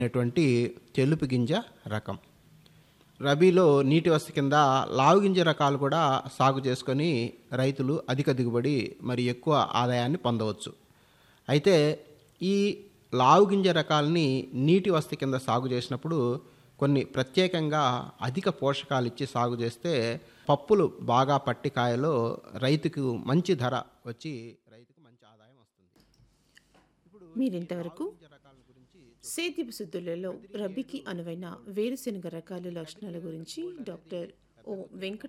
అనేటువంటి తెలుపు గింజ రకం రబీలో నీటి వసతి కింద లావు గింజ రకాలు కూడా సాగు చేసుకొని రైతులు అధిక దిగుబడి మరి ఎక్కువ ఆదాయాన్ని పొందవచ్చు అయితే ఈ లావు గింజ రకాలని నీటి వసతి కింద సాగు చేసినప్పుడు కొన్ని ప్రత్యేకంగా అధిక పోషకాలు ఇచ్చి సాగు చేస్తే పప్పులు బాగా పట్టి కాయలో రైతుకు మంచి ధర వచ్చి రైతుకు మంచి ఆదాయం వస్తుంది మీరింతవరకు సేద్యపు శుద్ధులలో రబీకి అనువైన వేరుశెనగ రకాల లక్షణాల గురించి డాక్టర్ ఓ వెంకట